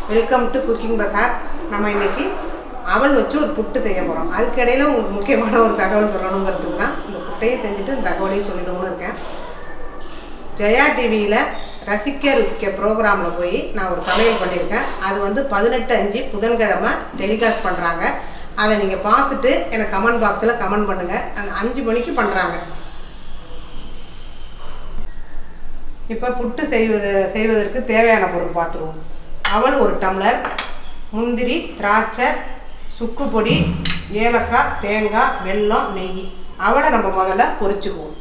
welcome to cooking பசார் நம்ம இன்னைக்கு அவல் வச்சு ஒரு புட்டு செய்ய போகிறோம் அதுக்கு இடையில உங்களுக்கு முக்கியமான ஒரு தகவல் சொல்லணுங்கிறதுக்கு தான் இந்த புட்டையும் செஞ்சுட்டு இந்த தகவலையும் சொல்லிடணும்னு இருக்கேன் ஜெயா டிவியில் ரசிக்க ருசிக்க ப்ரோக்ராமில் போய் நான் ஒரு சமையல் பண்ணியிருக்கேன் அது வந்து பதினெட்டு அஞ்சு புதன்கிழமை டெலிகாஸ்ட் பண்ணுறாங்க அதை நீங்கள் பார்த்துட்டு எனக்கு கமெண்ட் பாக்ஸில் கமெண்ட் பண்ணுங்கள் அந்த அஞ்சு மணிக்கு பண்ணுறாங்க இப்போ புட்டு செய்வது செய்வதற்கு தேவையான பொருள் பார்த்துருவோம் அவல் ஒரு டம்ளர் முந்திரி திராட்சை சுக்கு பொடி ஏலக்காய் தேங்காய் வெல்லம் நெய் அவலை நம்ம முதல்ல பொரிச்சுக்குவோம்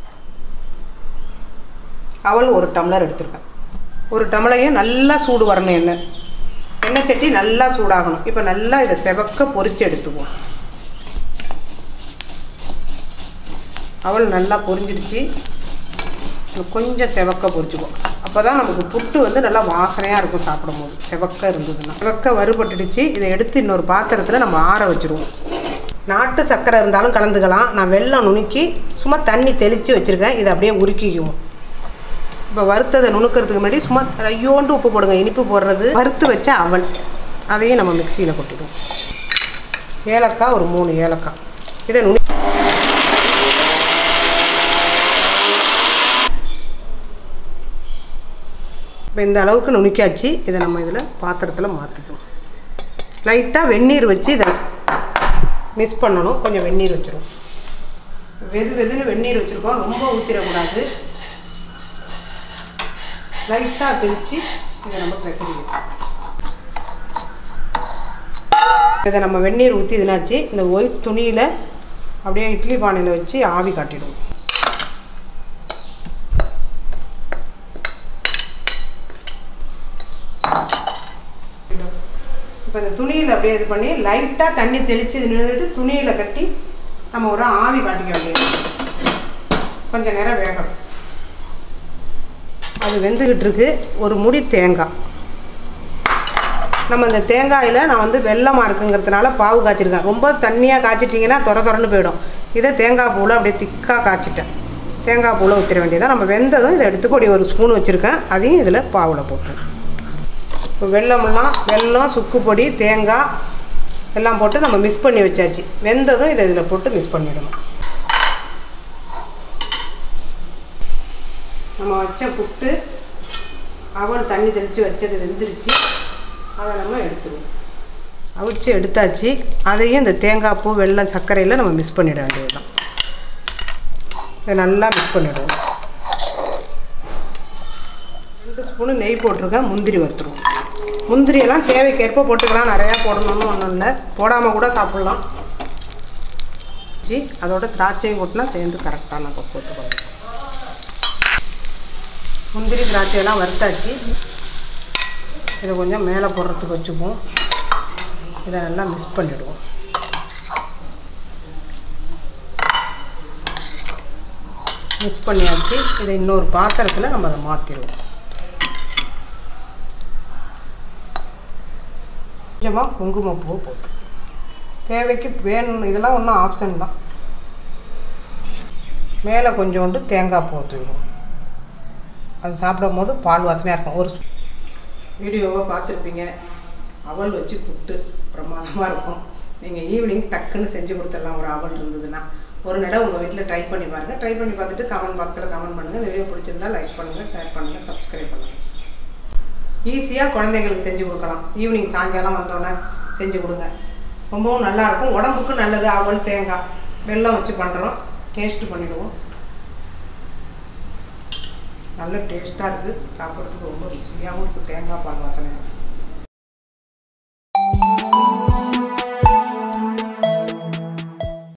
அவல் ஒரு டம்ளர் எடுத்திருக்கேன் ஒரு டம்ளரையும் நல்லா சூடு வரணும் எண்ணெய் எண்ணெய் சட்டி நல்லா சூடாகணும் இப்போ நல்லா இதை செவக்க பொரிச்சு எடுத்துக்குவோம் அவல் நல்லா பொரிஞ்சிடுச்சு கொஞ்சம் செவக்க பொரிச்சுக்குவோம் அப்போ தான் நமக்கு புட்டு வந்து நல்லா வாசனையாக இருக்கும் சாப்பிடும்போது செவக்க இருந்ததுன்னா செவக்க வறுபட்டுடுச்சு இதை எடுத்து இன்னொரு பாத்திரத்தில் நம்ம ஆற வச்சுருவோம் நாட்டு சர்க்கரை இருந்தாலும் கலந்துக்கலாம் நான் வெல்லம் நுணுக்கி சும்மா தண்ணி தெளித்து வச்சுருக்கேன் இதை அப்படியே உருக்கிக்குவோம் இப்போ வறுத்ததை நுணுக்கிறதுக்கு முன்னாடி சும்மா ஐயோண்டு உப்பு போடுங்க இனிப்பு போடுறது வறுத்து வச்ச அவல் அதையும் நம்ம மிக்சியில் கொட்டிடுவோம் ஏலக்காய் ஒரு மூணு ஏலக்காய் இதை நுனி இப்போ இந்த அளவுக்கு நுணுக்கியாச்சு இதை நம்ம இதில் பாத்திரத்தில் மாற்றிக்குவோம் லைட்டாக வெந்நீர் வச்சு இதை மிக்ஸ் பண்ணணும் கொஞ்சம் வெந்நீர் வச்சிருவோம் வெது வெதுன்னு வெந்நீர் வச்சுருக்கோம் ரொம்ப ஊற்றிடக்கூடாது லைட்டாக தெளித்து இதை நம்ம பிசைக்கணும் இதை நம்ம வெந்நீர் ஊற்றி இதுனாச்சு இந்த ஒயிட் துணியில் அப்படியே இட்லி பானையில் வச்சு ஆவி காட்டிடுவோம் இப்போ இந்த துணியில் அப்படியே இது பண்ணி லைட்டாக தண்ணி தெளித்து இது நின்றுட்டு துணியில் கட்டி நம்ம ஒரு ஆவி காட்டிக்க வேண்டியது கொஞ்சம் நேரம் வேகணும் அது வெந்துக்கிட்டு இருக்கு ஒரு முடி தேங்காய் நம்ம இந்த தேங்காயில் நான் வந்து வெள்ளமாக இருக்குங்கிறதுனால பாவு காய்ச்சிருக்கேன் ரொம்ப தண்ணியாக காய்ச்சிட்டிங்கன்னா துற துறன்னு போயிடும் இதை தேங்காய் பூவில் அப்படியே திக்காக காய்ச்சிட்டேன் தேங்காய் பூவில் ஊற்றிட வேண்டியதான் நம்ம வெந்ததும் இதை எடுத்து பொடி ஒரு ஸ்பூன் வச்சுருக்கேன் அதையும் இதில் பாவில் போட்டுருக்கேன் இப்போ வெள்ளமெல்லாம் வெல்லம் சுக்கு பொடி தேங்காய் எல்லாம் போட்டு நம்ம மிக்ஸ் பண்ணி வச்சாச்சு வெந்ததும் இதை இதில் போட்டு மிக்ஸ் பண்ணிடணும் நம்ம வச்ச புட்டு அவல் தண்ணி தெளித்து வச்சது வெந்துருச்சு அதை நம்ம எடுத்துருவோம் அவிச்சு எடுத்தாச்சு அதையும் இந்த தேங்காய் பூ வெல்லம் சர்க்கரையில் நம்ம மிக்ஸ் பண்ணிட வேண்டியது தான் இதை நல்லா மிக்ஸ் பண்ணிவிடுவோம் ரெண்டு ஸ்பூனு நெய் போட்டிருக்கேன் முந்திரி வறுத்துருவோம் முந்திரியெல்லாம் தேவைக்கேற்ப போட்டுக்கலாம் நிறையா போடணும்னு ஒன்றும் இல்லை போடாமல் கூட சாப்பிட்லாம் வச்சு அதோட திராட்சையும் கொட்டினா சேர்ந்து கரெக்டாக நம்ம போட்டுக்கணும் முந்திரி திராட்சையெல்லாம் வறுத்தாச்சு இதை கொஞ்சம் மேலே போடுறதுக்கு வச்சுப்போம் இதை நல்லா மிக்ஸ் பண்ணிவிடுவோம் மிக்ஸ் பண்ணியாச்சு இதை இன்னொரு பாத்திரத்தில் நம்ம அதை மாற்றிடுவோம் கொஞ்சமாக குங்குமப்பூ போட்டு தேவைக்கு வேணும் இதெல்லாம் ஒன்றும் ஆப்ஷன் தான் மேலே கொஞ்சோண்டு தேங்காய் பூ ஊற்றிடுவோம் அது சாப்பிடும் போது பால் வாசனையாக இருக்கும் ஒரு வீடியோவை பார்த்துருப்பீங்க அவல் வச்சு புட்டு பிரமாதமாக இருக்கும் நீங்கள் ஈவினிங் டக்குன்னு செஞ்சு கொடுத்துடலாம் ஒரு அவல் இருந்ததுன்னா ஒரு நடம் உங்கள் வீட்டில் ட்ரை பண்ணி பாருங்கள் ட்ரை பண்ணி பார்த்துட்டு கமெண்ட் பாக்ஸில் கமெண்ட் பண்ணுங்கள் இந்த வீடியோ பிடிச்சிருந்தா லைக் பண்ணுங்கள் ஷேர் பண்ணுங்கள் சப்ஸ்கிரைப் பண்ணுங்கள் ஈஸியாக குழந்தைங்களுக்கு செஞ்சு கொடுக்கலாம் ஈவினிங் சாயங்காலம் வந்தோடனே செஞ்சு கொடுங்க ரொம்பவும் நல்லாயிருக்கும் உடம்புக்கும் நல்லது அவல் தேங்காய் வெல்லம் வச்சு பண்ணுறோம் டேஸ்ட்டு பண்ணிவிடுவோம் நல்ல டேஸ்ட்டாக இருக்குது சாப்பிட்றதுக்கு ரொம்ப ருசியாகவும் இருக்குது தேங்காய் பால் வாசனை